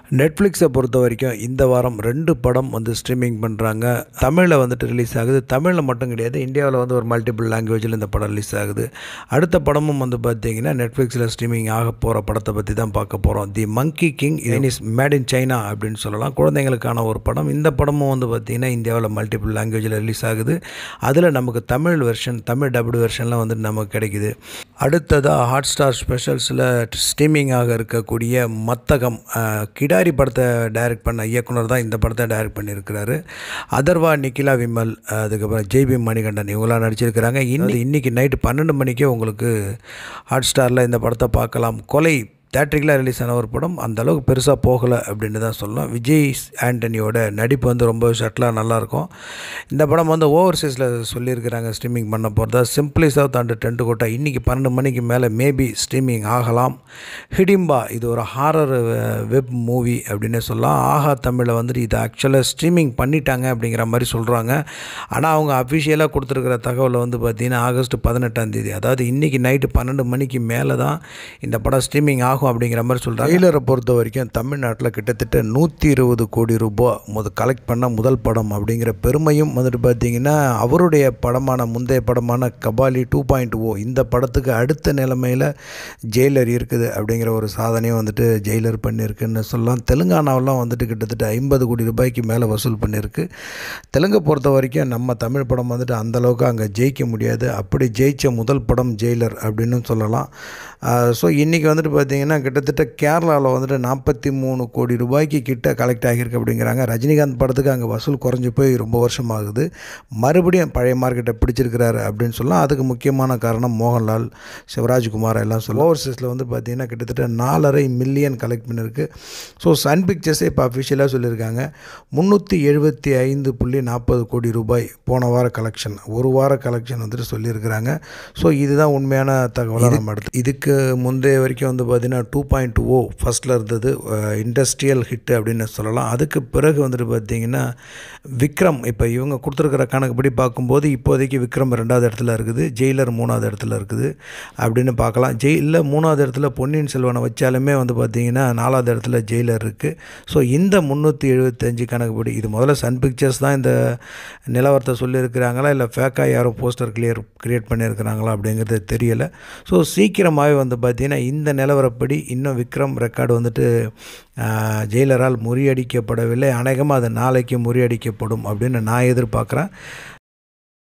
நெட்ஃப்ளிக்ஸை பொறுத்த வரைக்கும் இந்த வாரம் ரெண்டு படம் வந்து ஸ்ட்ரீமிங் பண்ணுறாங்க தமிழில் வந்துட்டு ரிலீஸ் ஆகுது தமிழில் மட்டும் கிடையாது இந்தியாவில் வந்து ஒரு மல்டிபிள் லாங்குவேஜில் இந்த படம் ரிலீஸ் ஆகுது அடுத்த படமும் வந்து பார்த்தீங்கன்னா நெட்ஃப்ளிக்ஸில் ஸ்ட்ரீமிங் ஆக போகிற படத்தை பற்றி தான் பார்க்க போகிறோம் the monkey king is made in China அப்படின்னு சொல்லலாம் குழந்தைங்களுக்கான ஒரு படம் இந்த படமும் வந்து பார்த்திங்கன்னா இந்தியாவில் மல்டிபிள் லாங்குவேஜில் ரிலீஸ் ஆகுது அதில் நமக்கு தமிழ் வெர்ஷன் தமிழ் டபுள் வெர்ஷன்லாம் வந்து நமக்கு கிடைக்குது அடுத்ததாக ஹாட் ஸ்டார் ஸ்பெஷல்ஸில் ஸ்ட்ரீமிங் ஆக இருக்கக்கூடிய மத்தகம் அஹ், கிடாரி படத்தை டைரக்ட் பண்ண இயக்குனர் தான் இந்த படத்தை டைரக்ட் பண்ணியிருக்கிறாரு அதர்வா நிக்கிலா விமல் அஹ், அதுக்கப்புறம் ஜெய்பி மணிகண்டன் இவங்களாம் நடிச்சிருக்கிறாங்க இன்னும் இன்னைக்கு நைட்டு பன்னெண்டு மணிக்கே உங்களுக்கு ஹாட் ஸ்டாரில் இந்த படத்தை பார்க்கலாம் கொலை தேட்ரிக்கலாக ரிலீஸ் ஆன ஒரு படம் அந்த அளவுக்கு பெருசாக போகலை அப்படின்னு தான் சொல்லலாம் விஜய் ஆண்டனியோட நடிப்பு வந்து ரொம்ப ஷட்டிலாக நல்லாயிருக்கும் இந்த படம் வந்து ஓவர்சீஸில் சொல்லியிருக்கிறாங்க ஸ்ட்ரீமிங் பண்ண போகிறதா simply south and Tentkotta இன்றைக்கி பன்னெண்டு மணிக்கு மேலே மேபி ஸ்ட்ரீமிங் ஆகலாம் ஹிடிம்பா இது ஒரு ஹாரர் வெப் மூவி அப்படின்னே சொல்லலாம் ஆஹா தமிழில் வந்துட்டு இதை ஆக்சுவலாக ஸ்ட்ரீமிங் பண்ணிட்டாங்க அப்படிங்கிற மாதிரி சொல்கிறாங்க ஆனால் அவங்க அஃபிஷியலாக கொடுத்துருக்கிற தகவலை வந்து பார்த்திங்கன்னா ஆகஸ்ட் பதினெட்டாம் தேதி அதாவது இன்றைக்கி நைட்டு பன்னெண்டு மணிக்கு மேலே தான் இந்த படம் ஸ்ட்ரீமிங் ஆகும் அப்படிங்கிற மாதிரி சொல்கிறாங்க ட்ரெய்லரை பொறுத்த வரைக்கும் தமிழ்நாட்டில் கிட்டத்தட்ட நூற்றி இருபது கோடி ரூபாய் முத கலெக்ட் பண்ண முதல் படம் அப்படிங்கிற பெருமையும் வந்துட்டு பார்த்திங்கன்னா அவருடைய படமான முந்தைய படமான கபாலி டூ பாயிண்ட் ஓ இந்த படத்துக்கு அடுத்த நிலைமையில் ஜெயிலர் இருக்குது அப்படிங்கிற ஒரு சாதனையும் வந்துட்டு ஜெயிலர் பண்ணியிருக்குன்னு சொல்லலாம் தெலுங்கானாவெலாம் வந்துட்டு கிட்டத்தட்ட ஐம்பது கோடி ரூபாய்க்கு மேலே வசூல் பண்ணியிருக்கு தெலுங்கை பொறுத்த வரைக்கும் நம்ம தமிழ் படம் வந்துட்டு அந்தளவுக்கு அங்கே ஜெயிக்க முடியாது அப்படி ஜெயித்த முதல் படம் ஜெயிலர் அப்படின்னு சொல்லலாம் ஸோ இன்றைக்கி வந்துட்டு பார்த்திங்கன்னா கிட்டத்தட்ட கேரளாவில் வந்துட்டு நாற்பத்தி மூணு கோடி ரூபாய்க்கு கிட்ட கலெக்ட் ஆகியிருக்கு அப்படிங்கிறாங்க ரஜினிகாந்த் படத்துக்கு அங்கே வசூல் குறைஞ்சி போய் ரொம்ப வருஷம் ஆகுது மறுபடியும் பழைய மார்க்கெட்டை பிடிச்சிருக்கிறாரு அப்படின்னு சொல்லலாம் அதுக்கு முக்கியமான காரணம் மோகன்லால் சிவராஜ்குமார் எல்லாம் சொல்லலாம் ஓவர்சீஸில் வந்து பார்த்திங்கன்னா கிட்டத்தட்ட நாலரை மில்லியன் கலெக்ட் பண்ணியிருக்கு ஸோ சன் பிக்சர்ஸே இப்போ அஃபிஷியலாக சொல்லியிருக்காங்க முந்நூற்றி எழுபத்தி ஐந்து புள்ளி நாற்பது கோடி ரூபாய் போன வார கலெக்ஷன் ஒரு வார கலெக்ஷன் வந்துட்டு சொல்லியிருக்கிறாங்க ஸோ இதுதான் உண்மையான தகவலாக நம்ம எடுத்து இதுக்கு முந்தைய வரைக்கும் வந்து பார்த்திங்கன்னா டூ பாயிண்ட் ஓ ஃபஸ்ட்டில் இருந்தது இண்டஸ்ட்ரியல் ஹிட்டு அப்படின்னு சொல்லலாம் அதுக்கு பிறகு வந்துட்டு பார்த்திங்கன்னா விக்ரம் இப்போ இவங்க கொடுத்துருக்கிற கணக்குப்படி பார்க்கும்போது இப்போதைக்கு விக்ரம் ரெண்டாவது இடத்துல இருக்குது ஜெயிலர் மூணாவது இடத்துல இருக்குது அப்படின்னு பார்க்கலாம் ஜெயிலில் மூணாவது இடத்துல பொன்னியின் செல்வனை வச்சாலுமே வந்து பார்த்திங்கன்னா நாலாவது இடத்துல ஜெயிலர் இருக்குது ஸோ இந்த முந்நூற்றி எழுபத்தஞ்சு கணக்குப்படி இது முதல்ல சன் பிக்சர்ஸ் தான் இந்த நிலவரத்தை சொல்லியிருக்கிறாங்களா இல்லை ஃபேக்காக யாரும் போஸ்டர் கிளியர் க்ரியேட் பண்ணியிருக்கிறாங்களா அப்படிங்கிறது தெரியலை ஸோ சீக்கிரமாகவே வந்து பார்த்திங்கன்னா இந்த நிலவரப்படி இன்னும் விக்ரம் ரெக்கார்டு வந்துட்டு ஆஹ், ஜெயிலரால் முறியடிக்கப்படவில்லை அநேகமாக அது நாளைக்கு முறியடிக்கப்படும் அப்படின்னு நான் எதிர்பார்க்குறேன்